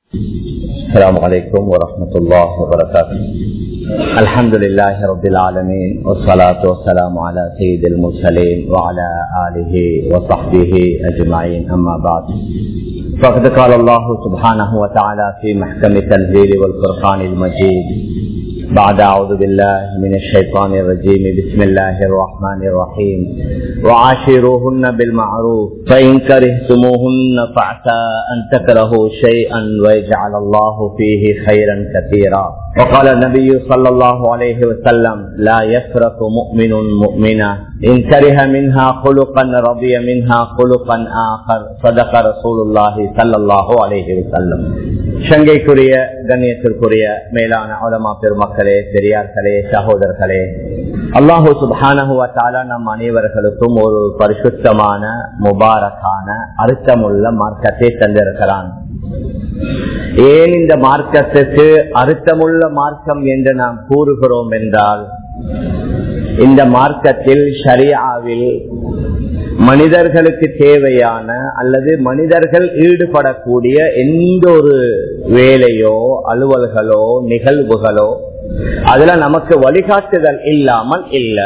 السلام عليكم ورحمة الله وبركاته الحمد لله رب العالمين والصلاة والسلام على سيد المرسلين وعلى آله وصحبه أجمعين أما بعد فقد قال الله سبحانه وتعالى في محكم التنزيل والفرقان المجيد بعد أعوذ بالله من الشيطان الرجيم بسم الله الرحمن الرحيم وعاشروهن بالمعروف فإن كرهتموهن فعسى أن تكرهوا شيئا ويجعل الله فيه خيرا كثيرا وقال النبي صلى الله عليه وسلم لا يفرق مؤمن مؤمنة إن كره منها خلقا رضي منها خلقا آخر صدق رسول الله صلى الله عليه وسلم சங்கைக்குரிய கண்ணியத்திற்குரிய மேலான உலமா பெருமக்களே பெரியார்களே சகோதரர்களே அல்லாஹூ சுபானகுவத்தால நம் அனைவர்களுக்கும் ஒரு பரிசுத்தமான முபாரக்கான அர்த்தமுள்ள மார்க்கத்தை தந்திருக்கிறான் ஏன் இந்த மார்க்கத்துக்கு அர்த்தமுள்ள மார்க்கம் என்று நாம் கூறுகிறோம் என்றால் இந்த மார்க்கத்தில் ஷரியாவில் மனிதர்களுக்கு தேவையான அல்லது மனிதர்கள் ஈடுபடக்கூடிய எந்த ஒரு வேலையோ அலுவல்களோ நிகழ்வுகளோ அதுல நமக்கு வழிகாட்டுதல் இல்லாமல் இல்ல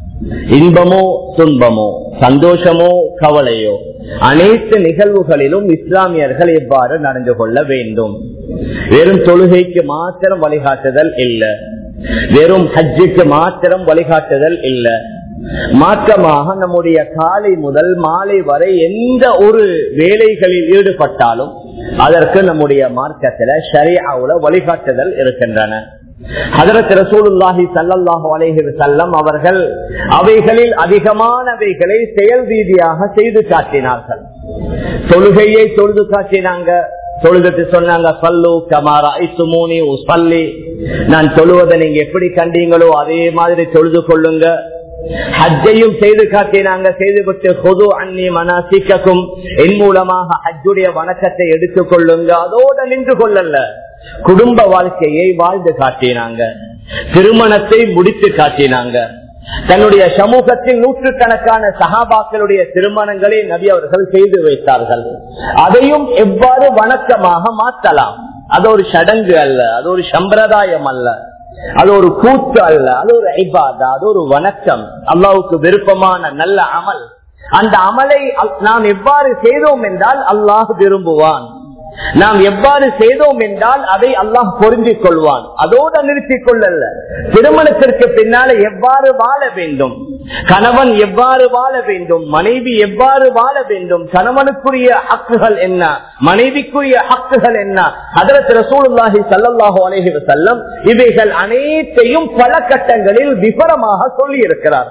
இன்பமோ துன்பமோ சந்தோஷமோ கவலையோ அனைத்து நிகழ்வுகளிலும் இஸ்லாமியர்கள் எவ்வாறு நடந்து கொள்ள வேண்டும் வெறும் தொழுகைக்கு மாத்திரம் வழிகாட்டுதல் இல்லை வெறும் ஹஜ்ஜுக்கு மாத்திரம் வழிகாட்டுதல் இல்லை மாற்றமாக நம்முடைய காலை முதல் மாலை வரை எந்த ஒரு வேலைகளில் ஈடுபட்டாலும் அதற்கு நம்முடைய மார்க்கத்துல ஷரியாவுல வழிகாட்டுதல் இருக்கின்றன ஹதரத் ரசூலுல்லாஹி சல்லாஹு அலேஹி செல்லம் அவர்கள் அவைகளில் அதிகமானவைகளை செயல் ரீதியாக செய்து காட்டினார்கள் தொழுகையை தொழுது காட்டினாங்க தொழுதுட்டு சொன்னாங்க பல்லு கமாரா ஐசுமூனி பள்ளி நான் தொழுவதை நீங்க எப்படி கண்டீங்களோ அதே மாதிரி தொழுது கொள்ளுங்க ஹஜ்ஜையும் செய்து காட்டினாங்க செய்துவிட்டு பொது அந்நி மனசிக்கும் என் மூலமாக ஹஜ்ஜுடைய வணக்கத்தை எடுத்துக் கொள்ளுங்க அதோட நின்று கொள்ளல குடும்ப வாழ்க்கையை வாழ்ந்து காட்டினாங்க திருமணத்தை முடித்து காட்டினாங்க தன்னுடைய சமூகத்தில் நூற்றுக்கணக்கான சகாபாக்களுடைய திருமணங்களை நபி அவர்கள் செய்து வைத்தார்கள் அதையும் எவ்வாறு வணக்கமாக மாற்றலாம் அது ஒரு சடங்கு அல்ல அது ஒரு சம்பிரதாயம் அல்ல அது ஒரு கூத்து அல்ல அது ஒரு ஐபாதா அது ஒரு வணக்கம் அல்லாவுக்கு விருப்பமான நல்ல அமல் அந்த அமலை நாம் எவ்வாறு செய்தோம் என்றால் அல்லாஹ் விரும்புவான் நாம் எவ்வாறு செய்தோம் என்றால் அதை அல்லாஹ் பொருந்திக் கொள்வான் அதோடு நிறுத்திக் கொள்ளல திருமணத்திற்கு பின்னால எவ்வாறு வாழ வேண்டும் கணவன் எவ்வாறு வாழ வேண்டும் மனைவி எவ்வாறு வாழ வேண்டும் கணவனுக்குரிய ஹக்குகள் என்ன மனைவிக்குரிய ஹக்குகள் என்ன அதற்கு ரசூலுல்லாஹி சல்லாஹு அலேஹி வசல்லம் இவைகள் அனைத்தையும் பல கட்டங்களில் விவரமாக சொல்லி இருக்கிறார்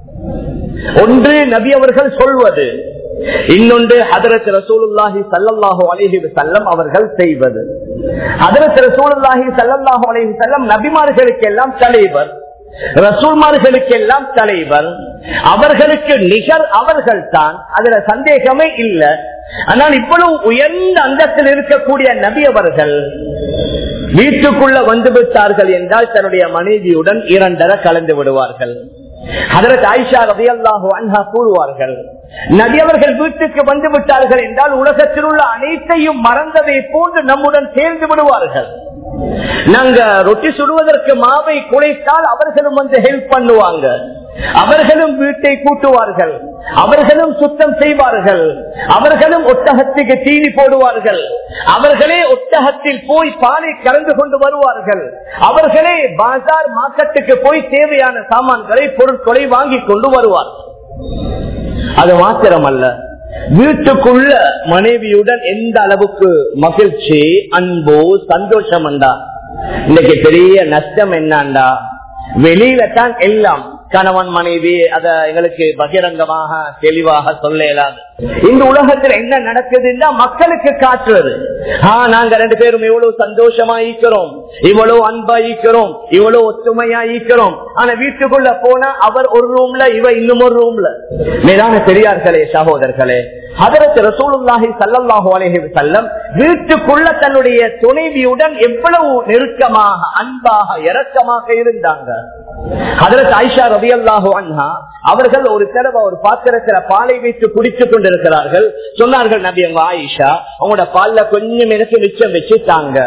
ஒன்று நபி அவர்கள் சொல்வது இன்னொன்று ஹதரத் ரசூலுல்லாஹி சல்லாஹு அலேஹி செல்லம் அவர்கள் செய்வது ஹதரத் ரசூலுல்லாஹி சல்லாஹு அலேஹி செல்லம் நபிமார்களுக்கெல்லாம் தலைவர் ரசூல்மார்களுக்கெல்லாம் தலைவர் அவர்களுக்கு நிகர் அவர்கள் தான் அதுல சந்தேகமே இல்லை ஆனால் இவ்வளவு உயர்ந்த அந்தத்தில் இருக்கக்கூடிய நபி அவர்கள் வீட்டுக்குள்ள வந்து விட்டார்கள் என்றால் தன்னுடைய மனைவியுடன் இரண்டர கலந்து விடுவார்கள் அதற்கு ஆயிஷா ரவி அல்லாஹு அன்ஹா கூறுவார்கள் நபி அவர்கள் வீட்டுக்கு வந்து விட்டார்கள் என்றால் உலகத்தில் உள்ள அனைத்தையும் மறந்ததை போன்று நம்முடன் சேர்ந்து விடுவார்கள் நாங்க ரொட்டி சுடுவதற்கு மாவை குலைத்தால் அவர்களும் வந்து ஹெல்ப் பண்ணுவாங்க அவர்களும் வீட்டை கூட்டுவார்கள் அவர்களும் சுத்தம் செய்வார்கள் அவர்களும் ஒட்டகத்துக்கு தீனி போடுவார்கள் அவர்களே ஒட்டகத்தில் போய் பாலை கலந்து கொண்டு வருவார்கள் அவர்களே பாசார் மார்க்கெட்டுக்கு போய் தேவையான சாமான்களை பொருட்களை வாங்கி கொண்டு வருவார்கள் அது மாத்திரமல்ல வீட்டுக்குள்ள மனைவியுடன் எந்த அளவுக்கு மகிழ்ச்சி அன்பு சந்தோஷம் அண்டா இன்னைக்கு பெரிய நஷ்டம் என்னண்டா வெளியில தான் எல்லாம் கணவன் மனைவி அத எங்களுக்கு பகிரங்கமாக தெளிவாக சொல்ல இயலாது இந்த உலகத்தில் என்ன நடக்குதுன்னா மக்களுக்கு காட்டுறது ஆஹ் நாங்க ரெண்டு பேரும் இவ்வளவு சந்தோஷமா ஈக்கிறோம் இவ்வளவு அன்பா ஈக்கிறோம் இவ்வளவு ஒத்துமையா ஈக்கிறோம் ஆனா வீட்டுக்குள்ள போனா அவர் ஒரு ரூம்ல இவ இன்னும் ஒரு ரூம்ல மேலான பெரியார்களே சகோதரர்களே அதற்கு ரசூலுல்லாஹி சல்லல்லாஹு அலைஹி வஸல்லம் வீட்டுக்குள்ள தன்னுடைய துணைவியுடன் எவ்வளவு நெருக்கமாக அன்பாக இரக்கமாக இருந்தாங்க அதற்கு ஆயிஷா ரவி அல்லாஹு அன்ஹா அவர்கள் ஒரு தடவை ஒரு பாத்திரத்துல பாலை வைத்து குடித்துக் கொண்டிருக்கிறார்கள் சொன்னார்கள் நபி அவங்க ஆயிஷா உங்களோட பால்ல கொஞ்சம் எனக்கு மிச்சம் வச்சு தாங்க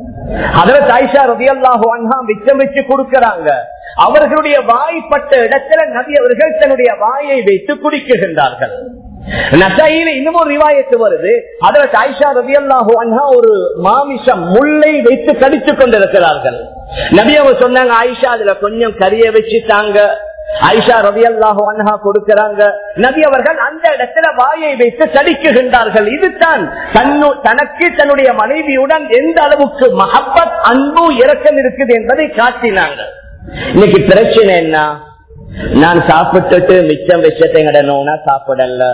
அதற்கு ஆயிஷா ரவி அல்லாஹு அன்ஹா மிச்சம் வச்சு கொடுக்கிறாங்க அவர்களுடைய வாய்ப்பட்ட இடத்துல நபி அவர்கள் தன்னுடைய வாயை வைத்து குடிக்குகின்றார்கள் நசையில இன்னும் ஒரு ரிவாயத்து வருது அதற்கு ஆயிஷா ரவி அல்லாஹு அன்ஹா ஒரு மாமிசம் முல்லை வைத்து கடித்துக் கொண்டிருக்கிறார்கள் நபி அவங்க சொன்னாங்க ஆயிஷா அதுல கொஞ்சம் கரிய வச்சு தாங்க ஐஷா ரவி அல்லாஹு அன்ஹா கொடுக்கிறாங்க நபி அவர்கள் அந்த இடத்துல வாயை வைத்து கடிக்குகின்றார்கள் இதுதான் தன்னு தனக்கு தன்னுடைய மனைவியுடன் எந்த அளவுக்கு மஹப்பத் அன்பு இறக்கம் இருக்குது என்பதை காட்டினாங்க இன்னைக்கு பிரச்சனை என்ன நான் சாப்பிட்டுட்டு மிச்சம் வச்சத்தை எங்கடனோனா சாப்பிடல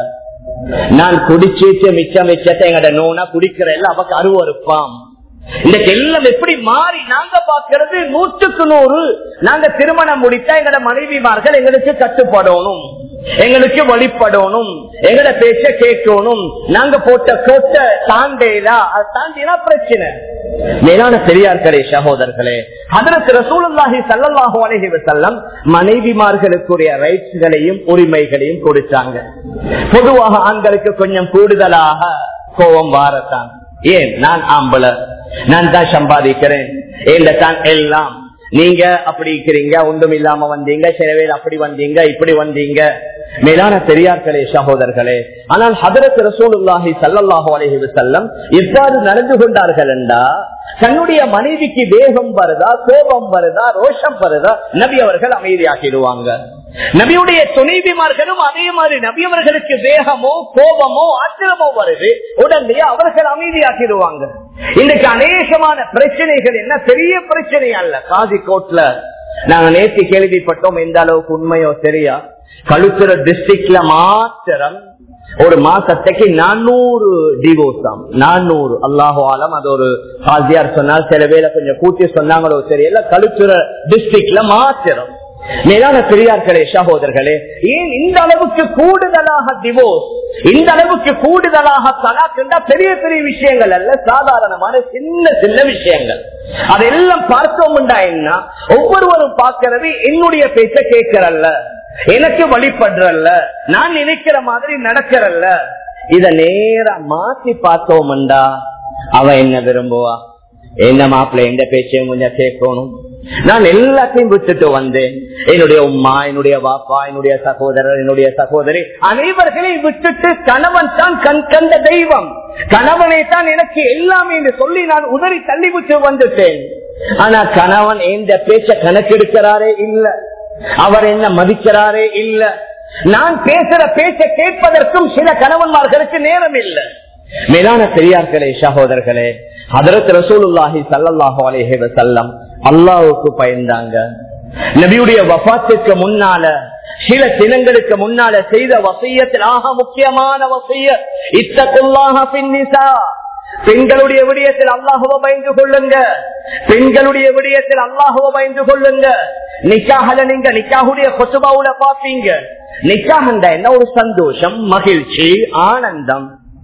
நான் குடிச்சிட்டு மிச்சம் வச்சத்தை எங்கடனோனா குடிக்கிறல்ல அவக்கு அருவறுப்பாம் இன்னைக்கு எல்லாம் எப்படி மாறி நாங்க பாக்குறது நூற்றுக்கு நூறு நாங்க திருமணம் முடித்தா எங்கட மனைவிமார்கள் எங்களுக்கு கட்டுப்படணும் எங்களுக்கு வழிபடணும் எங்கட பேச்ச கேட்கணும் நாங்க போட்ட கோட்ட தாண்டேலா அது தாண்டினா பிரச்சனை மேலான பெரியார்களே சகோதரர்களே அதற்கு ரசூலுல்லாஹி சல்லல்லாஹு அலைஹி வஸல்லம் மனைவிமார்களுக்குரிய ரைட்ஸ்களையும் உரிமைகளையும் கொடுத்தாங்க பொதுவாக ஆண்களுக்கு கொஞ்சம் கூடுதலாக கோபம் வாரத்தான் ஏன் நான் ஆம்பள நான் தான் சம்பாதிக்கிறேன் ஏன் தான் எல்லாம் நீங்க அப்படி இருக்கிறீங்க ஒன்றும் இல்லாம வந்தீங்க சில பேர் அப்படி வந்தீங்க இப்படி வந்தீங்க மேலான பெரியார்களே சகோதரர்களே ஆனால் ஹதரத் ரசூலுல்லாஹி சல்லல்லாஹு அலைஹி வஸல்லம் எவ்வாறு நடந்து கொண்டார்கள் என்றா தன்னுடைய மனைவிக்கு வேகம் வருதா கோபம் வருதா ரோஷம் வருதா நபி அவர்கள் அமைதியாக்கிடுவாங்க நபியுடைய துணைவிமார்களும் அதே மாதிரி நபி அவர்களுக்கு வேகமோ கோபமோ ஆத்திரமோ வருது உடனே அவர்கள் அமைதியாக்கிடுவாங்க இன்னைக்கு அநேகமான பிரச்சனைகள் என்ன பெரிய பிரச்சனை அல்ல காதி கோட்ல நாங்க நேற்று கேள்விப்பட்டோம் எந்த அளவுக்கு உண்மையோ சரியா கழுத்துற டிஸ்ட்ரிக்ட்ல மாத்திரம் ஒரு மாசத்துக்கு நானூறு டிவோர்ஸாம் நானூறு அல்லாஹோ ஆலம் அது ஒரு காசியார் சொன்னால் சில வேலை கொஞ்சம் கூட்டி சொன்னாங்களோ தெரியல கழுத்துற டிஸ்ட்ரிக்ட்ல மாத்திரம் மேலான பெரியார்களே சகோதரர்களே ஏன் இந்த அளவுக்கு கூடுதலாக டிவோர்ஸ் இந்த அளவுக்கு கூடுதலாக தலாக்குண்டா பெரிய பெரிய விஷயங்கள் அல்ல சாதாரணமான சின்ன சின்ன விஷயங்கள் அதெல்லாம் பார்த்தோம்டா என்ன ஒவ்வொருவரும் பார்க்கிறது என்னுடைய பேச்ச கேட்கிறல்ல எனக்கு வழிபடுறல்ல நான் நினைக்கிற மாதிரி நடக்கிறல்ல இத நேரா மாத்தி பார்த்தோம்டா அவ என்ன விரும்புவா என்ன மாப்பிள்ள எந்த பேச்சையும் கொஞ்சம் கேட்கணும் நான் எல்லாத்தையும் விட்டுட்டு வந்தேன் என்னுடைய உமா என்னுடைய பாப்பா என்னுடைய சகோதரர் என்னுடைய சகோதரி அனைவர்களையும் விட்டுட்டு கணவன் தான் கண் கண்ட தெய்வம் கணவனை தான் எனக்கு எல்லாமே என்று சொல்லி நான் உதறி தள்ளி விட்டு வந்துட்டேன் ஆனா கணவன் எந்த பேச்ச கணக்கெடுக்கிறாரே இல்ல அவர் என்ன மதிக்கிறாரே இல்ல நான் பேசுற பேச்ச கேட்பதற்கும் சில கணவன்மார்களுக்கு நேரம் இல்லை மேலான பெரியார்களே சகோதரர்களே அதற்கு ரசூலுல்லாஹி சல்லாஹூ அலேஹி வசல்லம் அல்லாவுக்கு பயந்தாங்க நபியுடைய வபாத்துக்கு முன்னால சில தினங்களுக்கு முன்னால செய்த வசியத்தில் ஆக முக்கியமான வசிய இத்தக்குள்ளாக பின்னிசா பெண்களுடைய விடயத்தில் அல்லாஹுவ பயந்து கொள்ளுங்க பெண்களுடைய விடயத்தில் அல்லாஹுவ பயந்து கொள்ளுங்க நிக்காகல நீங்க நிக்காகுடைய கொசுபாவுல பாப்பீங்க நிக்காகண்டா என்ன ஒரு சந்தோஷம் மகிழ்ச்சி ஆனந்தம்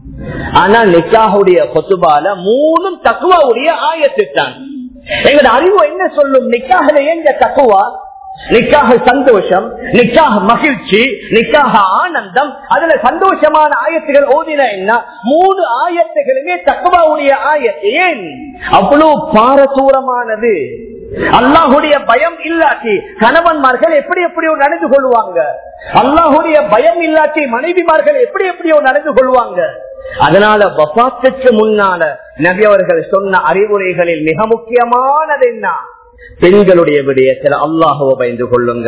ஆனா நிக்காகுடைய கொத்துபால மூணும் தக்குவாவுடைய ஆயத்துத்தான் எங்களோட அறிவு என்ன சொல்லும் நிக்காகல எங்க தக்குவா நிக்காக சந்தோஷம் நிக்காக மகிழ்ச்சி நிக்காக ஆனந்தம் அதுல சந்தோஷமான ஆயத்துகள் ஓதின என்ன மூணு ஆயத்துகளுமே தக்குவாவுடைய ஆயத்து ஏன் அவ்வளவு பாரதூரமானது அல்லாஹுடைய பயம் இல்லாட்டி கணவன்மார்கள் எப்படி எப்படியோ நடந்து கொள்வாங்க அல்லாஹுடைய பயம் இல்லாட்டி மனைவிமார்கள் எப்படி எப்படியோ நடந்து கொள்வாங்க அதனால வபாத்துக்கு முன்னால நபி அவர்கள் சொன்ன அறிவுரைகளில் மிக முக்கியமானது என்ன பெண்களுடைய விடயத்தில் அல்லாஹுவ பயந்து கொள்ளுங்க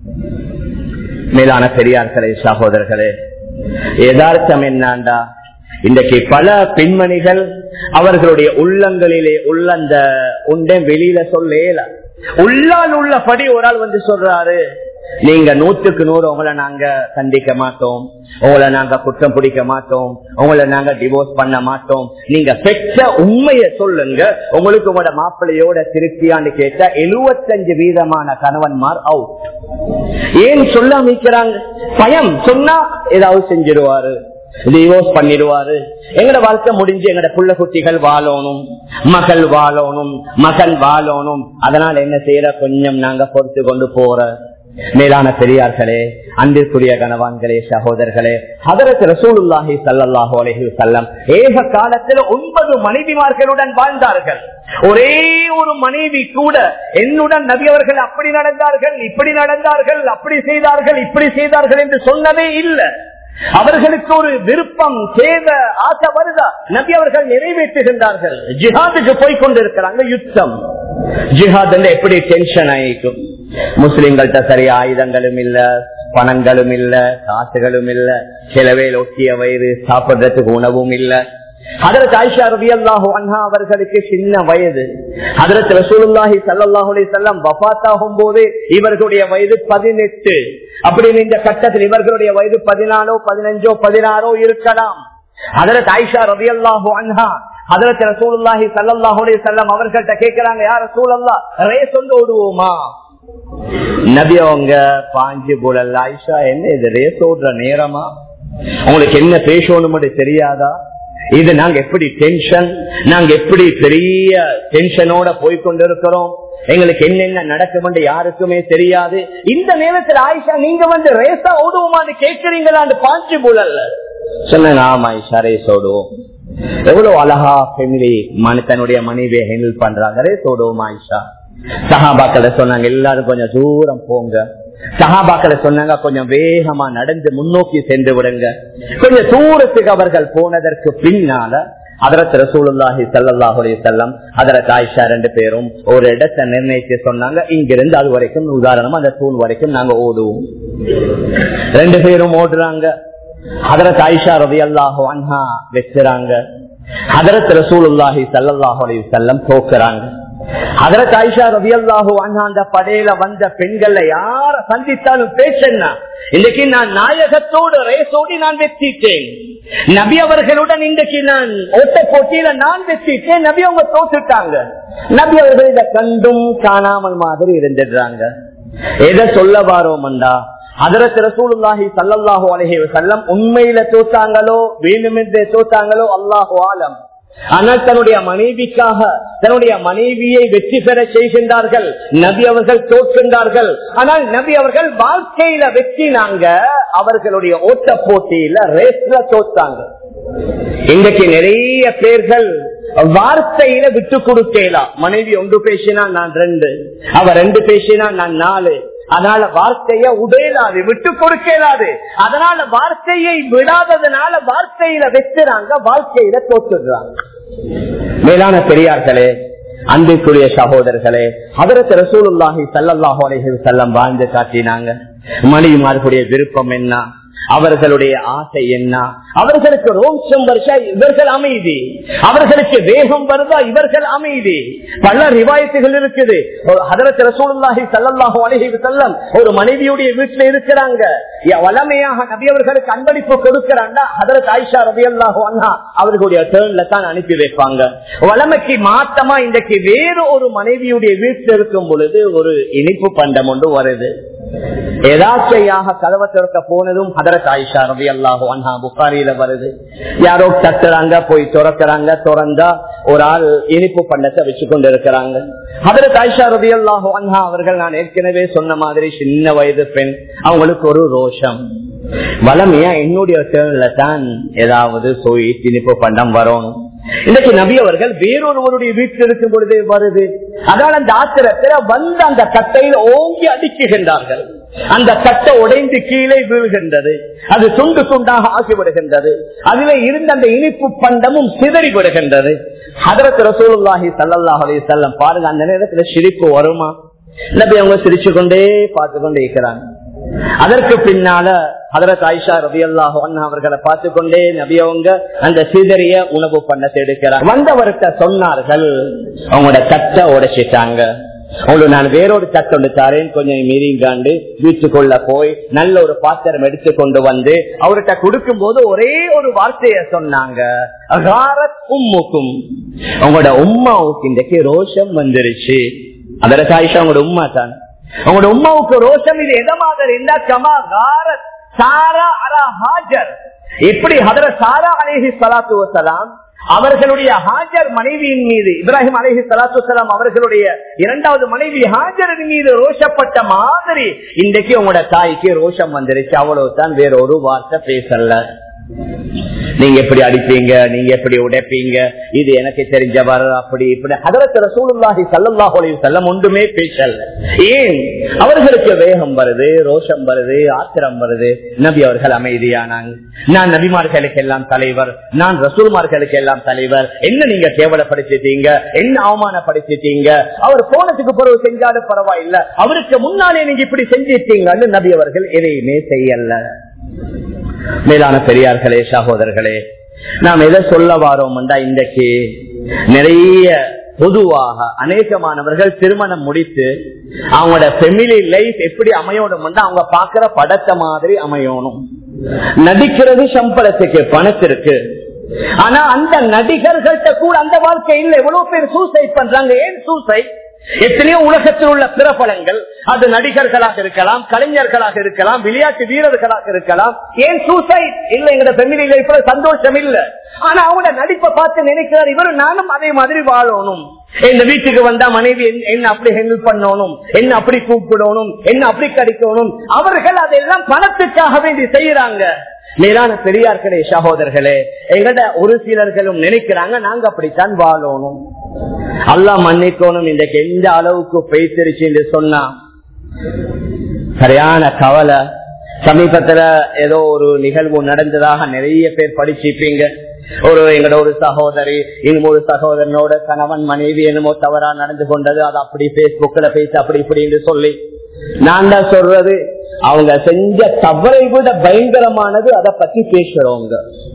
மேலான பெரியார்களே சகோதரர்களே யதார்த்தம் என்னாண்டா இன்றைக்கு பல பெண்மணிகள் அவர்களுடைய உள்ளங்களிலே உள்ள அந்த உண்டை வெளியில சொல்ல உள்ளால் உள்ளபடி ஒரு ஆள் வந்து சொல்றாரு நீங்க நூற்றுக்கு நூறு உங்களை நாங்க கண்டிக்க மாட்டோம் உங்களை நாங்க குற்றம் பிடிக்க மாட்டோம் உங்களை நாங்க டிவோர்ஸ் பண்ண மாட்டோம் நீங்க பெற்ற உண்மையை சொல்லுங்க உங்களுக்கு உங்களோட மாப்பிள்ளையோட திருப்தியான்னு கேட்ட எழுபத்தஞ்சு வீதமான கணவன்மார் அவுட் ஏன் சொல்ல அமைக்கிறாங்க பயம் சொன்னா ஏதாவது செஞ்சிருவாரு டிவோர்ஸ் பண்ணிடுவாரு எங்கட வாழ்க்கை முடிஞ்சு எங்கட புள்ள குட்டிகள் வாழணும் மகள் வாழணும் மகன் வாழணும் அதனால என்ன செய்யற கொஞ்சம் நாங்க பொறுத்து கொண்டு போற மேலான பெரியார்களே அன்பிற்குரிய கணவான்களே சகோதரர்களே ஹதரத் ரசூலுல்லாஹி சல்லாஹு அலஹி வல்லம் ஏக காலத்தில் ஒன்பது மனைவிமார்களுடன் வாழ்ந்தார்கள் ஒரே ஒரு மனைவி கூட என்னுடன் நபி அவர்கள் அப்படி நடந்தார்கள் இப்படி நடந்தார்கள் அப்படி செய்தார்கள் இப்படி செய்தார்கள் என்று சொன்னதே இல்லை அவர்களுக்கு ஒரு விருப்பம் தேவை ஆசை வருதா நபி அவர்கள் நிறைவேற்றுகின்றார்கள் ஜிஹாதுக்கு போய் கொண்டிருக்கிறாங்க யுத்தம் ஜிஹாத் எப்படி டென்ஷன் ஆயிக்கும் முஸ்லிம்கள்ட்ட சரியா ஆயுதங்களும் இல்ல பணங்களும் இல்ல காசுகளும் இல்ல சிலவேல் ஒட்டிய வயிறு சாப்பிடுறதுக்கு உணவும் இல்ல அதற்கு ஆயிஷா ரவி அல்லாஹு அண்ணா அவர்களுக்கு சின்ன வயது அதற்கு ரசூலுல்லாஹி சல்லாஹூ செல்லம் வபாத்தாகும் போது இவர்களுடைய வயது பதினெட்டு அப்படின்னு இந்த கட்டத்தில் இவர்களுடைய வயது பதினாலோ பதினஞ்சோ பதினாறோ இருக்கலாம் அதற்கு ஆயிஷா ரவி அல்லாஹு அண்ணா அதற்கு ரசூலுல்லாஹி சல்லாஹூ செல்லம் அவர்கள்ட்ட கேட்கிறாங்க யார் ரசூலல்லா ரேஸ் வந்து ஓடுவோமா நபி அவங்க பாஞ்சு புலல் ஆயிஷா என்ன இது ரேஸ் ஓடுற நேரமா உங்களுக்கு என்ன பேசணும் தெரியாதா இது நாங்க எப்படி டென்ஷன் நாங்க எப்படி பெரிய டென்ஷனோட போய்கொண்டிருக்கிறோம் எங்களுக்கு என்னென்ன நடக்கும் யாருக்குமே தெரியாது இந்த நேரத்தில் ஆயிஷா நீங்க வந்து ரேசா ஓடுவோமான்னு கேட்கிறீங்களான்னு பாஞ்சு புலல்ல சொன்ன ஆமா ஆயிஷா ரேஸ் ஓடுவோம் எவ்வளவு அழகா ஃபெமிலி தன்னுடைய மனைவியை ஹேண்டில் பண்றாங்க ரேஸ் ஓடுவோம் ஆயிஷா சஹாபாக்களை சொன்னாங்க எல்லாரும் கொஞ்சம் தூரம் போங்க சஹாபாக்களை சொன்னாங்க கொஞ்சம் வேகமா நடந்து முன்னோக்கி சென்று விடுங்க கொஞ்சம் தூரத்துக்கு அவர்கள் போனதற்கு பின்னால அதரத் ரசூலுல்லாஹி சல்லாஹுலே செல்லம் அதரத் ஆயிஷா ரெண்டு பேரும் ஒரு இடத்தை நிர்ணயிச்சு சொன்னாங்க இங்கிருந்து அது வரைக்கும் உதாரணமா அந்த தூண் வரைக்கும் நாங்க ஓடுவோம் ரெண்டு பேரும் ஓடுறாங்க அதரத் ஆயிஷா ரவி அல்லாஹு அன்ஹா வச்சுறாங்க அதரத் ரசூலுல்லாஹி சல்லாஹு அலி செல்லம் தோக்குறாங்க அதற்கு ஆயிஷா ரவி அல்லாஹு அந்த படையில வந்த பெண்களை யார சந்தித்தாலும் பேச்சென்ன இன்னைக்கு நான் நாயகத்தோடு ரேசோடி நான் வெற்றிட்டேன் நபி அவர்களுடன் இன்றைக்கு நான் ஓட்ட போட்டியில நான் வெற்றிட்டேன் நபி அவங்க தோத்துட்டாங்க நபி அவர்கள் இதை கண்டும் காணாமல் மாதிரி இருந்துடுறாங்க எதை சொல்ல வாரோம்டா அதரத்து ரசூலுல்லாஹி சல்லாஹூ அலஹி வசல்லம் உண்மையில தோத்தாங்களோ வேணுமென்றே தோத்தாங்களோ அல்லாஹு ஆலம் ஆனால் தன்னுடைய மனைவிக்காக தன்னுடைய மனைவியை வெற்றி பெற செய்கின்றார்கள் நபி அவர்கள் தோற்கின்றார்கள் ஆனால் நபி அவர்கள் வாழ்க்கையில வெற்றினாங்க அவர்களுடைய ஓட்ட போட்டியில ரேஸ்ல தோத்தாங்க இன்றைக்கு நிறைய பேர்கள் வார்த்தையில விட்டு கொடுக்கலாம் மனைவி ஒன்று பேசினா நான் ரெண்டு அவ ரெண்டு பேசினா நான் நாலு அதனால வார்த்தைய உடையலாது விட்டு கொடுக்கலாது அதனால வார்த்தையை விடாததுனால வார்த்தையில வெச்சுறாங்க வாழ்க்கையில தோத்துடுறாங்க மேலான பெரியார்களே அன்பிற்குரிய சகோதரர்களே அதற்கு ரசூலுல்லாஹி சல்லாஹு அலஹி செல்லம் வாழ்ந்து காட்டினாங்க மணிமார்களுடைய விருப்பம் என்ன அவர்களுடைய ஆசை என்ன அவர்களுக்கு ரோஷம் வருஷா இவர்கள் அமைதி அவர்களுக்கு வேகம் வருதா இவர்கள் அமைதி பல ரிவாயத்துகள் இருக்குது அதற்கு ரசூலுல்லாஹி சல்லாஹூ அலஹி செல்லம் ஒரு மனைவியுடைய வீட்டுல இருக்கிறாங்க வளமையாக நபி அவர்களுக்கு அன்பளிப்பு கொடுக்கிறாங்க அதற்கு ஆயிஷா ரபி அல்லாஹூ அண்ணா அவர்களுடைய டேர்ன்ல தான் அனுப்பி வைப்பாங்க வளமைக்கு மாத்தமா இன்றைக்கு வேறு ஒரு மனைவியுடைய வீட்டில் இருக்கும் பொழுது ஒரு இனிப்பு பண்டம் ஒன்று வருது எதாச்சையாக கதவை திறக்க போனதும் ஹதரத் ஆயிஷா ரவி அல்லாஹு அண்ணா புகாரியில வருது யாரோ தட்டுறாங்க போய் திறக்கிறாங்க திறந்தா ஒரு ஆள் இனிப்பு பண்டத்தை வச்சு கொண்டு இருக்கிறாங்க ஹதரத் ஆயிஷா ரவி அல்லாஹு அண்ணா அவர்கள் நான் ஏற்கனவே சொன்ன மாதிரி சின்ன வயது பெண் அவங்களுக்கு ஒரு ரோஷம் வளமையா என்னுடைய டேர்ன்ல தான் ஏதாவது போய் இனிப்பு பண்டம் வரணும் இன்னைக்கு நபி அவர்கள் வேறொருவருடைய வீட்டில் இருக்கும் பொழுதே வருது அதனால் அந்த ஆத்திரத்தில் வந்து அந்த கட்டையில் ஓங்கி அடிக்குகின்றார்கள் அந்த கட்டை உடைந்து கீழே வீழ்கின்றது அது துண்டு துண்டாக ஆகிவிடுகின்றது அதிலே இருந்த அந்த இனிப்பு பண்டமும் சிதறி விடுகின்றது ஹதரத் ரசூலுல்லாஹி சல்லாஹ் அலி செல்லம் பாருங்க அந்த நேரத்துல சிரிப்பு வருமா நபி அவங்க சிரிச்சு கொண்டே பார்த்து கொண்டே இருக்கிறாங்க அதற்கு பின்னால ஹதரத் ஆயிஷா ரபி அல்லாஹ் அவர்களை பார்த்து கொண்டே நபி அவங்க அந்த சிதறிய உணவு பண்ணத்தை எடுக்கிறார் வந்தவர்கிட்ட சொன்னார்கள் அவங்களோட தட்டை உடைச்சிட்டாங்க உங்களுக்கு நான் வேறொரு தட்டு ஒன்று தாரேன் கொஞ்சம் மீறிங்காண்டு வீட்டுக்குள்ள போய் நல்ல ஒரு பாத்திரம் எடுத்து கொண்டு வந்து அவர்கிட்ட கொடுக்கும் போது ஒரே ஒரு வார்த்தைய சொன்னாங்க உம்முக்கும் உங்களோட உம்மாவுக்கு இன்றைக்கு ரோஷம் வந்துருச்சு அதற்கு ஆயிஷா உங்களோட உம்மா தான் உங்களோட உமாவுக்கு ரோஷம் இது எதை மாதிரி இருந்தா கமா காரத் சாரா அரா ஹாஜர் இப்படி ஹதர சாரா அலேஹி சலாத்து வசலாம் அவர்களுடைய ஹாஜர் மனைவியின் மீது இப்ராஹிம் அலஹி சலாத்து வலாம் அவர்களுடைய இரண்டாவது மனைவி ஹாஜரின் மீது ரோஷப்பட்ட மாதிரி இன்றைக்கு உங்களோட தாய்க்கு ரோஷம் வந்துருச்சு அவ்வளவுதான் வேற ஒரு வார்த்தை பேசல நீங்க எப்படி அடிப்பீங்க நீங்க எப்படி உடைப்பீங்க இது எனக்கு தெரிஞ்சவர் அப்படி இப்படி அதரத்து ரசூலுல்லாஹி சல்லல்லாஹு அலைஹி வஸல்லம் ஒன்றுமே பேசல ஏன் அவர்களுக்கு வேகம் வருது ரோஷம் வருது ஆத்திரம் வருது நபி அவர்கள் அமைதியானாங்க நான் நபிமார்களுக்கு எல்லாம் தலைவர் நான் ரசூல்மார்களுக்கு எல்லாம் தலைவர் என்ன நீங்க கேவலப்படுத்திட்டீங்க என்ன அவமானப்படுத்திட்டீங்க அவர் போனதுக்கு பிறகு செஞ்சாலும் பரவாயில்ல அவருக்கு முன்னாலே நீங்க இப்படி செஞ்சிட்டீங்கன்னு நபி அவர்கள் எதையுமே செய்யல மேலான பெரியார்களே சகோதரர்களே நாம் எதை சொல்ல வாரோம்டா இன்றைக்கு நிறைய பொதுவாக அநேகமானவர்கள் திருமணம் முடித்து அவங்களோட ஃபெமிலி லைஃப் எப்படி அமையணும் அவங்க பாக்குற படத்தை மாதிரி அமையணும் நடிக்கிறது சம்பளத்துக்கு பணத்திற்கு ஆனா அந்த நடிகர்கள்ட்ட கூட அந்த வாழ்க்கை இல்லை எவ்வளவு பேர் சூசைட் பண்றாங்க ஏன் சூசைட் எத்தனையோ உலகத்தில் உள்ள பிறப்பலங்கள் அது நடிகர்களாக இருக்கலாம் கலைஞர்களாக இருக்கலாம் விளையாட்டு வீரர்களாக இருக்கலாம் ஏன் சூசைட் இல்ல எங்க பெமிலி லைஃப்ல சந்தோஷம் இல்ல ஆனா அவங்க நடிப்பை பார்த்து நினைக்கிறார் இவரு நானும் அதே மாதிரி வாழணும் இந்த வீட்டுக்கு வந்தா மனைவி என்ன அப்படி ஹெல்ப் பண்ணணும் என்ன அப்படி கூப்பிடணும் என்ன அப்படி கடிக்கணும் அவர்கள் அதெல்லாம் பணத்துக்காக வேண்டி செய்யறாங்க மேலான பெரியார்களே சகோதரர்களே எங்கட ஒரு சிலர்களும் நினைக்கிறாங்க நாங்க அப்படித்தான் வாழணும் அல்லா மன்னிக்கணும் இன்றைக்கு எந்த அளவுக்கு பேசிருச்சு என்று சொன்னா சரியான கவலை சமீபத்துல ஏதோ ஒரு நிகழ்வு நடந்ததாக நிறைய பேர் படிச்சிருப்பீங்க ஒரு எங்களோட ஒரு சகோதரி இன்னும் ஒரு சகோதரனோட கணவன் மனைவி என்னமோ தவறா நடந்து கொண்டது அது அப்படி பேஸ்புக்ல பேசி அப்படி இப்படின்னு சொல்லி நான் தான் சொல்றது அவங்க செஞ்ச தவறை விட பயங்கரமானது அதை பத்தி பேசுறவங்க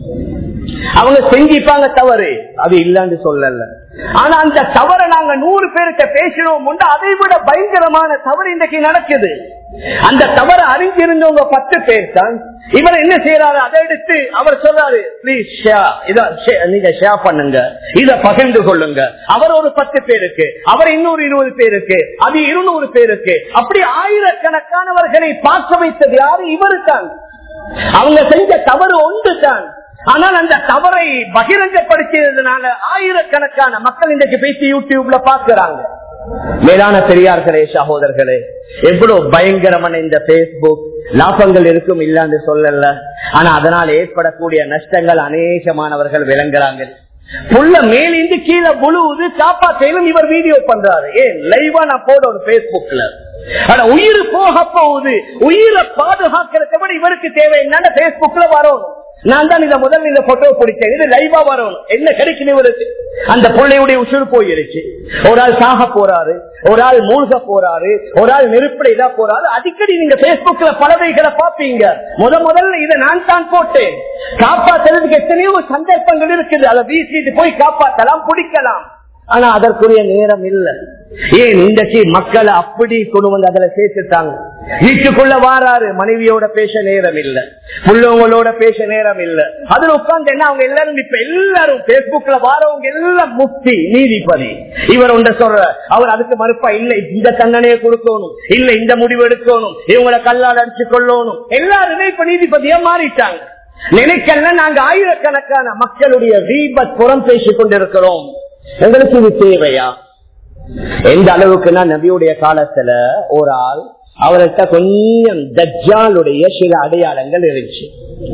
அவங்க செஞ்சிப்பாங்க தவறு அது இல்லன்னு சொல்லல ஆனா அந்த தவறை நாங்க நூறு பேருக்கு பேசினோம் அதை விட பயங்கரமான தவறு இன்றைக்கு நடக்குது அந்த தவறு அறிஞ்சிருந்தவங்க பத்து பேர் தான் இவர் என்ன செய்யறாரு அதை எடுத்து அவர் சொல்றாரு பிளீஸ் நீங்க ஷேர் பண்ணுங்க இத பகிர்ந்து கொள்ளுங்க அவர் ஒரு பத்து பேருக்கு அவர் இன்னொரு இருபது பேருக்கு அது இருநூறு பேருக்கு அப்படி ஆயிரக்கணக்கானவர்களை பார்க்க வைத்தது யாரு இவரு தான் அவங்க செஞ்ச தவறு ஒன்று தான் ஆனால் அந்த தவறை பகிரங்கப்படுத்தியதுனால ஆயிரக்கணக்கான மக்கள் இன்றைக்கு பேசி யூடியூப்ல பாக்குறாங்க மேலான பெரியார்களே சகோதரர்களே எவ்வளவு பயங்கரமான இந்த பேஸ்புக் லாபங்கள் இருக்கும் இல்லான்னு சொல்லல ஆனா அதனால் ஏற்படக்கூடிய நஷ்டங்கள் அநேகமானவர்கள் விளங்குறாங்க புள்ள மேலிருந்து கீழே முழுவது காப்பாத்தையிலும் இவர் வீடியோ பண்றாரு ஏன் லைவா நான் போட ஒரு பேஸ்புக்ல ஆனா உயிர் போக போகுது உயிரை பாதுகாக்கிறத விட இவருக்கு தேவை என்னன்னு பேஸ்புக்ல வரணும் நான் தான் இந்த முதல்ல இந்த போட்டோ பிடிச்சேன் இது லைவா வரணும் என்ன கிடைக்கணும் இவருக்கு அந்த பிள்ளையுடைய உசுறு போயிருச்சு ஒரு ஆள் சாக போறாரு ஒரு ஆள் மூழ்க போறாரு ஒரு ஆள் நெருப்பிட இதா போறாரு அடிக்கடி நீங்க பேஸ்புக்ல பலவைகளை பாப்பீங்க முத முதல்ல இதை நான் தான் போட்டேன் காப்பாத்துறதுக்கு எத்தனையோ சந்தர்ப்பங்கள் இருக்குது அதை வீசிட்டு போய் காப்பாத்தலாம் பிடிக்கலாம் ஆனா அதற்குரிய நேரம் இல்ல ஏன் இன்றைக்கு மக்களை அப்படி கொண்டு வந்து அதுல சேர்த்துட்டாங்க வீட்டுக்குள்ள வாராரு மனைவியோட பேச நேரம் இல்ல புள்ளவங்களோட பேச நேரம் இல்ல அதுல உட்கார்ந்து என்ன அவங்க எல்லாரும் இப்ப எல்லாரும் பேஸ்புக்ல வாரவங்க எல்லாம் முக்தி நீதிபதி இவர் ஒன்ற சொல்ற அவர் அதுக்கு மறுப்பா இல்ல இந்த தண்டனையை கொடுக்கணும் இல்ல இந்த முடிவு எடுக்கணும் இவங்களை கல்லால் அடிச்சு கொள்ளணும் எல்லாருமே இப்ப நீதிபதியா மாறிட்டாங்க நினைக்கல நாங்க ஆயிரக்கணக்கான மக்களுடைய தீபத் புறம் பேசிக் கொண்டிருக்கிறோம் எங்களுக்கு இது தேவையா எந்த அளவுக்குன்னா நபியுடைய காலத்துல ஒரு ஆள் அவர்கிட்ட கொஞ்சம் தஜ்ஜாலுடைய சில அடையாளங்கள் இருந்துச்சு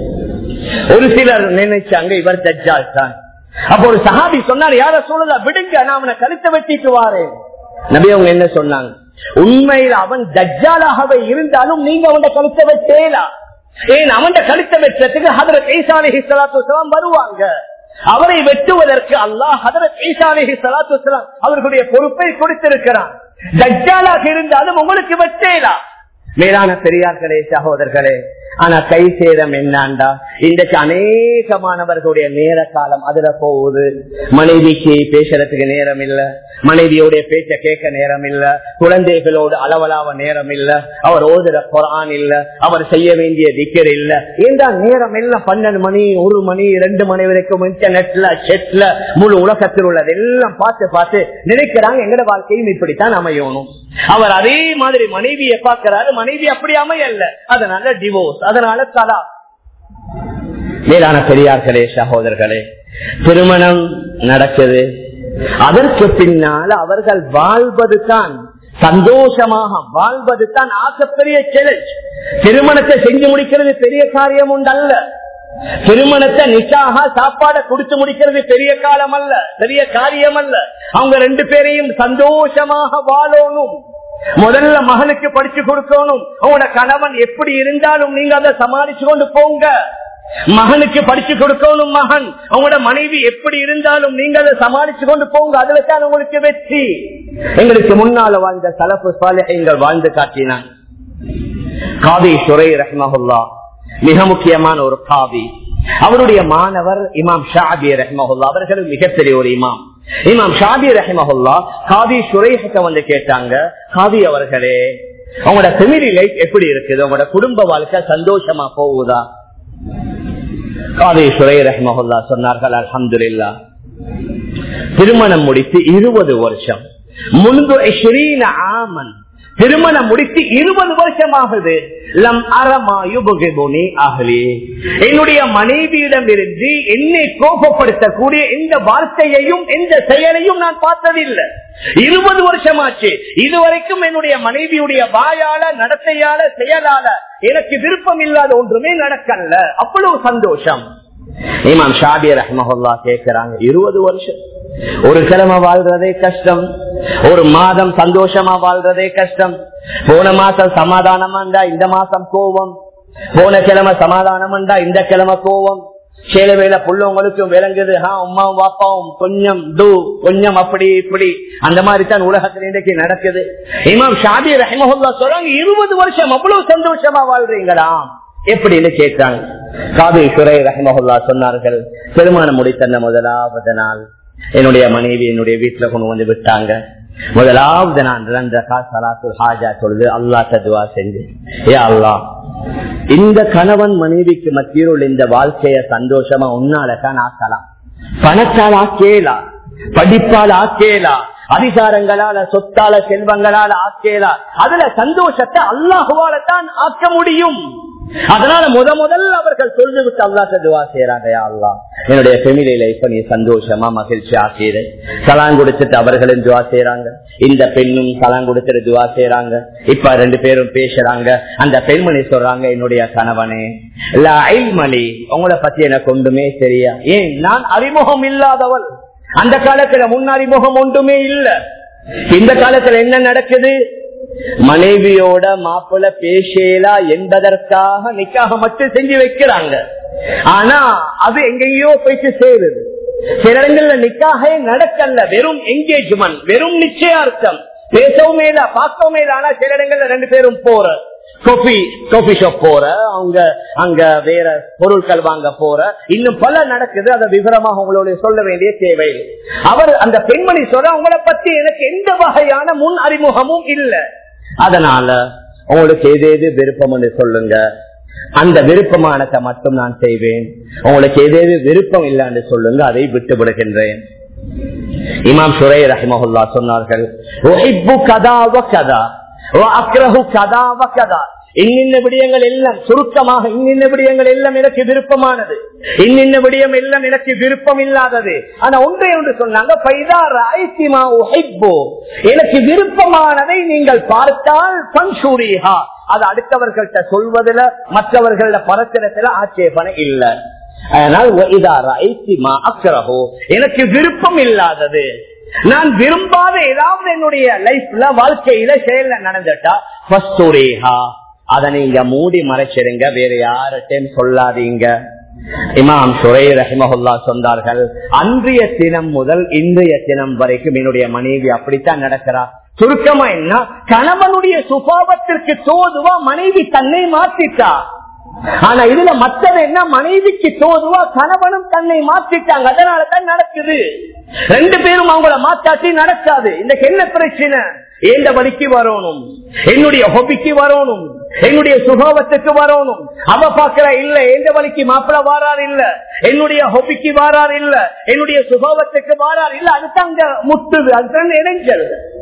ஒரு சிலர் நினைச்சாங்க இவர் தஜ்ஜால் தான் அப்ப ஒரு சஹாபி சொன்னார் யார சொல்லுதா விடுங்க நான் அவனை கழுத்தை வெட்டிட்டு வாரேன் நபி அவங்க என்ன சொன்னாங்க உண்மையில் அவன் தஜ்ஜாலாகவே இருந்தாலும் நீங்க அவன் கழுத்தை வெட்டேலா ஏன் அவன் கழுத்தை வெட்டுறதுக்கு ஹதரத் ஈசாலி சலாத்து வருவாங்க அவரை வெட்டுவதற்கு அல்லாஹ் ஹதரத் ஈசாலேஹி சலாத்து அவர்களுடைய பொறுப்பை கொடுத்திருக்கிறான் தஜ்ஜாலாக இருந்தாலும் உங்களுக்கு வெட்டேலா மேலான பெரியார்களே சகோதரர்களே ஆனா கை சேதம் என்னாண்டா இன்றைக்கு அநேகமானவர்களுடைய நேர காலம் அதுல போகுது மனைவிக்கு பேசுறதுக்கு நேரம் இல்ல மனைவியோடைய பேச்ச கேட்க நேரம் இல்ல குழந்தைகளோடு அளவலாவ நேரம் இல்ல அவர் ஓதுற குரான் இல்ல அவர் செய்ய வேண்டிய திக்கர் இல்ல ஏண்டா நேரம் எல்லாம் பன்னெண்டு மணி ஒரு மணி ரெண்டு மணி வரைக்கும் இன்டர்நெட்ல செட்ல முழு உலகத்தில் உள்ளது எல்லாம் பார்த்து பார்த்து நினைக்கிறாங்க எங்கட வாழ்க்கையும் இப்படித்தான் அமையணும் அவர் அதே மாதிரி மனைவியை பார்க்கிறாரு மனைவி அப்படி அமையல்ல அதனால டிவோர்ஸ் அதனால தலா மேலான பெரியார்களே சகோதரர்களே திருமணம் நடக்குது அதற்கு பின்னால் அவர்கள் வாழ்வது தான் சந்தோஷமாக வாழ்வது தான் ஆசைப்பெரிய சேலஞ்ச் திருமணத்தை செஞ்சு முடிக்கிறது பெரிய காரியம் உண்டல்ல திருமணத்தை நிக்காக சாப்பாடை குடிச்சு முடிக்கிறது பெரிய காலம் அல்ல பெரிய காரியம் அல்ல அவங்க ரெண்டு பேரையும் சந்தோஷமாக வாழணும் முதல்ல மகனுக்கு படிச்சு கொடுக்கணும் உங்களோட கணவன் எப்படி இருந்தாலும் நீங்க அதை சமாளிச்சு கொண்டு போங்க மகனுக்கு படிச்சு கொடுக்கணும் மகன் உங்களோட மனைவி எப்படி இருந்தாலும் நீங்க அதை சமாளிச்சு கொண்டு போங்க அதுல தான் உங்களுக்கு வெற்றி எங்களுக்கு முன்னால வாழ்ந்த சலப்பு சாலை எங்கள் வாழ்ந்து காட்டினான் காதி சுரை ரஹ்மஹுல்லா மிக முக்கியமான ஒரு காவி அவருடைய மாணவர் இமாம் ஷாபி ரஹ்மஹுல்லா அவர்களும் மிகப்பெரிய ஒரு இமாம் இமாம் ஷாபி ரஹ்மஹுல்லா காதி சுரேஷத்தை வந்து கேட்டாங்க காதி அவர்களே உங்களோட ஃபெமிலி லைஃப் எப்படி இருக்குது உங்களோட குடும்ப வாழ்க்கை சந்தோஷமா போகுதா காதி சுரை ரஹ்மஹுல்லா சொன்னார்கள் அலமதுல்லா திருமணம் முடித்து இருபது வருஷம் முன்பு ஆமன் திருமணம் முடித்து இருபது வருஷம் ஆகுது லம் அரமாயுபுகிபுனி அகலி என்னுடைய மனைவியிடம் இருந்து என்னை கோபப்படுத்தக்கூடிய எந்த வார்த்தையையும் எந்த செயலையும் நான் பார்த்ததில்லை இருபது வருஷமாச்சு இதுவரைக்கும் என்னுடைய மனைவியுடைய வாயால நடத்தையால செயலால எனக்கு விருப்பம் இல்லாத ஒன்றுமே நடக்கல அவ்வளவு சந்தோஷம் இமாம் ஷாபி ரஹ்மஹல்லா கேட்கிறாங்க இருபது வருஷம் ஒரு கிழமை வாழ்றதே கஷ்டம் ஒரு மாதம் சந்தோஷமா வாழ்றதே கஷ்டம் போன மாசம் சமாதானமாண்டா இந்த மாசம் கோவம் போன கிழமை சமாதானமாண்டா இந்த கிழமை கோவம் சில வேலை புள்ளவங்களுக்கும் விளங்குது உமாவும் வாப்பாவும் கொஞ்சம் டூ கொஞ்சம் அப்படி இப்படி அந்த மாதிரி தான் உலகத்தில் இன்றைக்கு நடக்குது இமாம் ஷாபி ரஹ்மஹல்லா சொல்றாங்க இருபது வருஷம் அவ்வளவு சந்தோஷமா வாழ்றீங்களா எப்படின்னு கேட்டாங்க காபி சுரை ரஹமஹுல்லா சொன்னார்கள் திருமணம் முடித்த முதலாவது நாள் என்னுடைய மனைவி என்னுடைய வீட்டுல கொண்டு வந்து விட்டாங்க முதலாவது நான் இறந்த காசலாத்து ஹாஜா சொல்லுது அல்லா ததுவா செஞ்சு ஏ அல்லா இந்த கணவன் மனைவிக்கு மத்தியில் உள்ள இந்த வாழ்க்கைய சந்தோஷமா உன்னாலதான் ஆக்கலாம் பணத்தால் ஆக்கேலா படிப்பால் ஆக்கேலா அதிகாரங்களால சொத்தால செல்வங்களால ஆக்கேலா அதுல சந்தோஷத்தை அல்லாஹுவால தான் ஆக்க முடியும் அதனால முத முதல்ல அவர்கள் சொல்லி விட்டு அல்லாட்ட துவா செய்யறாங்க அல்லா என்னுடைய பெமிலி லைஃப் நீ சந்தோஷமா மகிழ்ச்சி ஆக்கிடு கலாங் கொடுத்துட்டு அவர்களும் துவா செய்யறாங்க இந்த பெண்ணும் கலாங் கொடுத்துட்டு துவா செய்யறாங்க இப்ப ரெண்டு பேரும் பேசுறாங்க அந்த பெண்மணி சொல்றாங்க என்னுடைய கணவனே மணி உங்களை பத்தி எனக்கு ஒன்றுமே தெரியா ஏன் நான் அறிமுகம் இல்லாதவள் அந்த காலத்துல முன் அறிமுகம் ஒன்றுமே இல்ல இந்த காலத்துல என்ன நடக்குது மனைவியோட மாப்பிள்ள பேசலா என்பதற்காக நிக்காக மட்டும் செஞ்சு வைக்கிறாங்க ஆனா அது எங்கேயோ போயிட்டு சேருது சில இடங்கள்ல நிக்காக நடக்கல வெறும் என்கேஜ்மெண்ட் வெறும் நிச்சயார்த்தம் பேசவும் இல்ல பார்க்கவும் இல்ல ஆனா சில இடங்கள்ல ரெண்டு பேரும் போற காபி காபி ஷாப் போற அவங்க அங்க வேற பொருட்கள் வாங்க போற இன்னும் பல நடக்குது அதை விவரமாக உங்களோட சொல்ல வேண்டிய தேவை அவர் அந்த பெண்மணி சொல்ற உங்களை பத்தி எனக்கு எந்த வகையான முன் அறிமுகமும் இல்லை அதனால உங்களுக்கு எது எது விருப்பம் என்று சொல்லுங்க அந்த விருப்பமானத்தை மட்டும் நான் செய்வேன் உங்களுக்கு எது எது விருப்பம் இல்லைன்னு சொல்லுங்க அதை விட்டு விடுகின்றேன் இமாம் சுரை ரஹிமஹுல்லா சொன்னார்கள் கதா கதா அக்ரஹு கதா கதா இன்னின்ன விடயங்கள் எல்லாம் சுருக்கமாக இன்னின்ன விடயங்கள் எல்லாம் எனக்கு விருப்பமானது இன்னின்ன விடயம் எல்லாம் எனக்கு விருப்பம் இல்லாதது ஆனா ஒன்றை ஒன்று சொன்னாங்க எனக்கு விருப்பமானதை நீங்கள் பார்த்தால் பன்சூரிஹா அது அடுத்தவர்கள்ட்ட சொல்வதில் மற்றவர்கள பரத்திரத்துல ஆட்சேபனை இல்லை அதனால் எனக்கு விருப்பம் இல்லாதது நான் விரும்பாத ஏதாவது என்னுடைய லைஃப்ல வாழ்க்கையில செயல்ல நடந்துட்டா அதை நீங்க மூடி மறைச்சிருங்க வேற யார்கிட்டையும் சொல்லாதீங்க இமாம் சுரை ரஹிமஹுல்லா சொன்னார்கள் அன்றைய தினம் முதல் இன்றைய தினம் வரைக்கும் என்னுடைய மனைவி அப்படித்தான் நடக்கிறார் சுருக்கமா என்ன கணவனுடைய சுபாவத்திற்கு தோதுவா மனைவி தன்னை மாத்திட்டா ஆனா இதுல மத்தது என்ன மனைவிக்கு தோதுவா கணவனும் தன்னை மாத்திட்டாங்க அதனால தான் நடக்குது ரெண்டு பேரும் அவங்கள மாத்தாட்டி நடக்காது இந்த என்ன பிரச்சனை எந்த வழிக்கு வரணும் என்னுடைய ஹொபிக்கு வரணும் என்னுடைய சுபாவத்துக்கு வரணும் அவ பாக்குற இல்ல எந்த வழிக்கு மாப்பிள்ள வாரார் இல்ல என்னுடைய ஹொபிக்கு வாரார் இல்ல என்னுடைய சுபாவத்துக்கு வாரார் இல்ல அதுதான் அங்க முட்டுது அதுதான் இணைஞ்சல்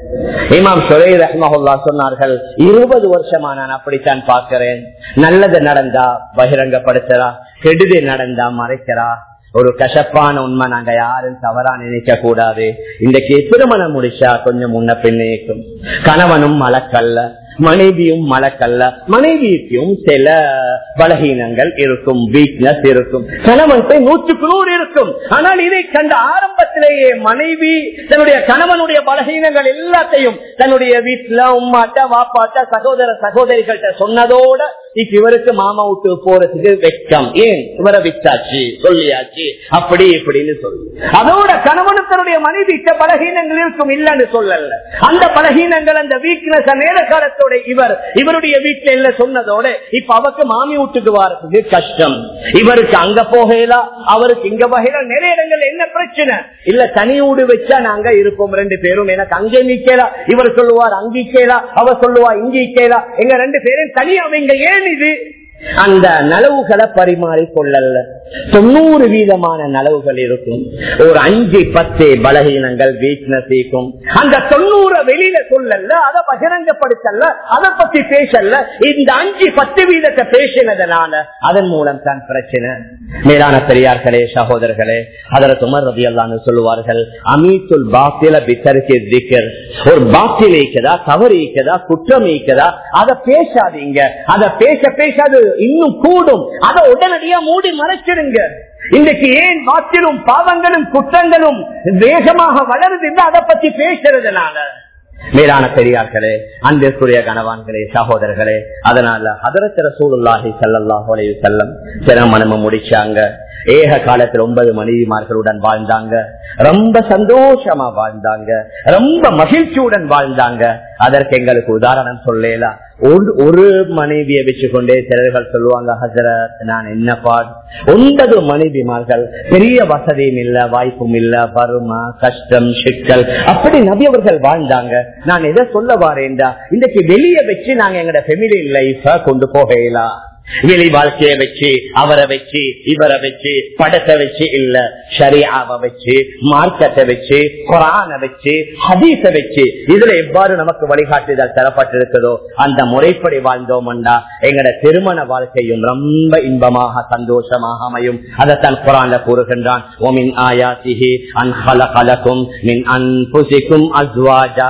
இமாம் சுரை ரஹ்மஹுல்லா சொன்னார்கள் இருபது வருஷமா நான் அப்படித்தான் பார்க்கிறேன் நல்லது நடந்தா பகிரங்கப்படுத்துறா கெடுதி நடந்தா மறைக்கிறா ஒரு கசப்பான உண்மை நாங்க யாரும் தவறா நினைக்க கூடாது இன்றைக்கு திருமணம் முடிச்சா கொஞ்சம் முன்ன பின்னேக்கும் கணவனும் மலக்கல்ல மனைவியும் மலக்கல்ல மனைவிக்கும் சில பலகீனங்கள் இருக்கும் வீக்னஸ் இருக்கும் கணவன் நூற்றுக்கு நூறு இருக்கும் ஆனால் இதை கண்ட ஆரம்பத்திலேயே மனைவி தன்னுடைய கணவனுடைய பலகீனங்கள் எல்லாத்தையும் தன்னுடைய வீட்டுல உம்மாட்ட வாப்பாட்ட சகோதர சகோதரிகள்கிட்ட சொன்னதோட இப்ப இவருக்கு மாமா விட்டு போறதுக்கு வெக்கம் ஏன் இவரை விட்டாச்சு சொல்லியாச்சு அப்படி இப்படின்னு சொல்லு அதோட கணவனும் தன்னுடைய மனைவிட்ட பலகீனங்கள் இருக்கும் இல்லன்னு சொல்லல அந்த பலகீனங்கள் அந்த வீக்னஸ் நேர காலத்தோட இவர் இவருடைய வீட்டுல இல்ல சொன்னதோட இப்ப அவருக்கு மாமி வீட்டுக்கு வாரத்துக்கு கஷ்டம் இவருக்கு அங்க போகல அவருக்கு இங்க வகையில நிறைய இடங்கள்ல என்ன பிரச்சனை இல்ல தனி வீடு வச்சா நாங்க இருப்போம் ரெண்டு பேரும் எனக்கு அங்கே நிக்கலா இவர் சொல்லுவார் அங்கிக்கலா அவர் சொல்லுவா இங்கிக்கலா எங்க ரெண்டு பேரும் தனியா அவங்க ஏன் இது அந்த நலவுகளை பரிமாறி கொள்ளல தொண்ணூறு வீதமான நலவுகள் இருக்கும் ஒரு அஞ்சு பத்து பலகீனங்கள் வீக்னஸ் இருக்கும் அந்த தொண்ணூறு வெளியில சொல்லல அதை பகிரங்கப்படுத்தல அதை பத்தி பேசல இந்த அஞ்சு பத்து வீதத்தை பேசினதுனால அதன் மூலம் தான் பிரச்சனை மேலான பெரியார்களே சகோதரர்களே அதில் துமர் ரவி அல்லான்னு சொல்லுவார்கள் அமீத்துல் பாத்தில பித்தருக்கு திக்கர் ஒரு பாத்தில் ஈக்கதா தவறு ஈக்கதா குற்றம் ஈக்கதா அதை பேசாதீங்க அதை பேச பேசாது இன்னும் கூடும் அதை உடனடியா மூடி மறைச்சிடுங்க இன்றைக்கு ஏன் பாத்திலும் பாவங்களும் குற்றங்களும் வேகமாக வளருது அதை பத்தி பேசுறதுனால மேலான பெரியார்களே அன்பிற்குரிய கணவான்களே சகோதரர்களே அதனால அதரத்திர சூழலாகி செல்லல்லாஹ் செல்லம் திருமணம் முடிச்சாங்க ஏக காலத்தில் ஒன்பது மனைவிமார்களுடன் வாழ்ந்தாங்க ரொம்ப சந்தோஷமா வாழ்ந்தாங்க ரொம்ப மகிழ்ச்சியுடன் வாழ்ந்தாங்க அதற்கு எங்களுக்கு உதாரணம் சொல்லலாம் ஒரு மனைவியை வச்சுக்கொண்டே சிலர்கள் சொல்லுவாங்க ஹசரத் நான் என்ன பாட் ஒன்பது மனைவிமார்கள் பெரிய வசதியும் இல்ல வாய்ப்பும் இல்ல வறுமை கஷ்டம் சிக்கல் அப்படி நபி அவர்கள் வாழ்ந்தாங்க நான் எதை சொல்ல வாரேன்டா இன்றைக்கு வெளியே வச்சு நாங்க எங்களோட ஃபெமிலி லைஃப கொண்டு போகலாம் வெளி வாழ்க்கைய வச்சு அவரை வச்சு இவரை வச்சு படத்தை வச்சு இல்ல ஷரியாவை வச்சு மார்க்கத்தை வச்சு குரான வச்சு ஹதீச வச்சு இதுல எவ்வாறு நமக்கு வழிகாட்டுதல் தரப்பட்டிருக்கிறதோ அந்த முறைப்படி வாழ்ந்தோம்டா எங்கட திருமண வாழ்க்கையும் ரொம்ப இன்பமாக சந்தோஷமாக அமையும் அதைத்தான் குரான்ல கூறுகின்றான் ஓமின் ஆயாசிஹி அன் ஹலகலக்கும் மின் அன்புசிக்கும் அஸ்வாஜா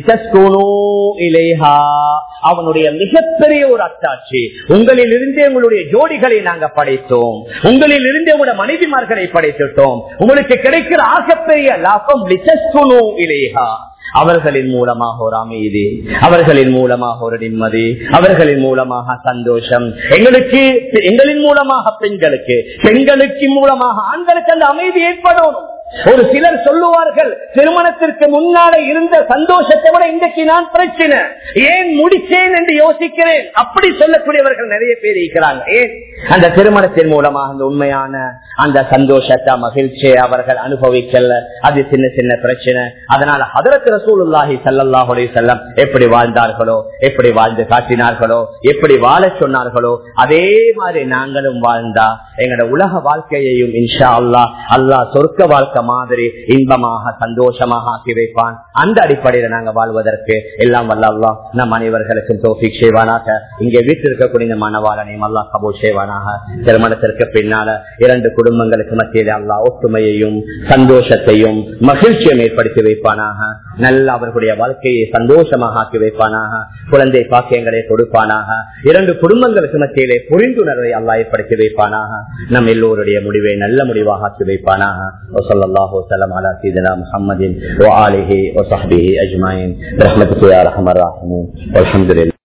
அவனுடைய மிகப்பெரிய ஒரு அத்தாட்சி உங்களில் இருந்தே உங்களுடைய ஜோடிகளை நாங்க படைத்தோம் உங்களில் இருந்தே உங்களோட மனைவிமார்களை படைத்துட்டோம் உங்களுக்கு கிடைக்கிற ஆகப்பெரிய லாபம் இலேஹா அவர்களின் மூலமாக ஒரு அமைதி அவர்களின் மூலமாக ஒரு நிம்மதி அவர்களின் மூலமாக சந்தோஷம் எங்களுக்கு எங்களின் மூலமாக பெண்களுக்கு பெண்களுக்கு மூலமாக ஆண்களுக்கு அந்த அமைதி ஏற்படும் ஒரு சிலர் சொல்லுவார்கள் திருமணத்திற்கு முன்னாலே இருந்த சந்தோஷத்தை விட இன்றைக்கு நான் பிரச்சனை ஏன் முடிச்சேன் என்று யோசிக்கிறேன் அப்படி சொல்லக்கூடியவர்கள் நிறைய பேர் இருக்கிறாங்க ஏன் அந்த திருமணத்தின் மூலமாக அந்த உண்மையான அந்த சந்தோஷத்தை மகிழ்ச்சியை அவர்கள் அனுபவிக்கல அது சின்ன சின்ன பிரச்சனை அதனால அதற்கு ரசூலுல்லாஹி சல்லாஹுடைய செல்லம் எப்படி வாழ்ந்தார்களோ எப்படி வாழ்ந்து காட்டினார்களோ எப்படி வாழ சொன்னார்களோ அதே மாதிரி நாங்களும் வாழ்ந்தா எங்களோட உலக வாழ்க்கையையும் இன்ஷா அல்லா அல்லா சொர்க்க வாழ்க்கை மாதிரி இன்பமாக சந்தோஷமாக ஆக்கி வைப்பான் அந்த அடிப்படையில நாங்க வாழ்வதற்கு எல்லாம் வல்ல அல்லா நம் அனைவர்களுக்கும் தோஃபிக் செய்வானாக இங்கே வீட்டில் இருக்கக்கூடிய மனவாளனையும் அல்லா கபூ செய்வானாக திருமணத்திற்கு பின்னால இரண்டு குடும்பங்களுக்கு மத்தியில் அல்லா ஒற்றுமையையும் சந்தோஷத்தையும் மகிழ்ச்சியும் ஏற்படுத்தி வைப்பானாக நல்ல அவர்களுடைய வாழ்க்கையை சந்தோஷமாக ஆக்கி வைப்பானாக குழந்தை பாக்கியங்களை கொடுப்பானாக இரண்டு குடும்பங்களுக்கு மத்தியிலே புரிந்துணர்வை அல்லா ஏற்படுத்தி வைப்பானாக நம் எல்லோருடைய முடிவை நல்ல முடிவாக ஆக்கி வைப்பானாக الله وسلم على سيدنا محمد وآله وصحبه أجمعين برحمتك يا رحم الراحمين والحمد لله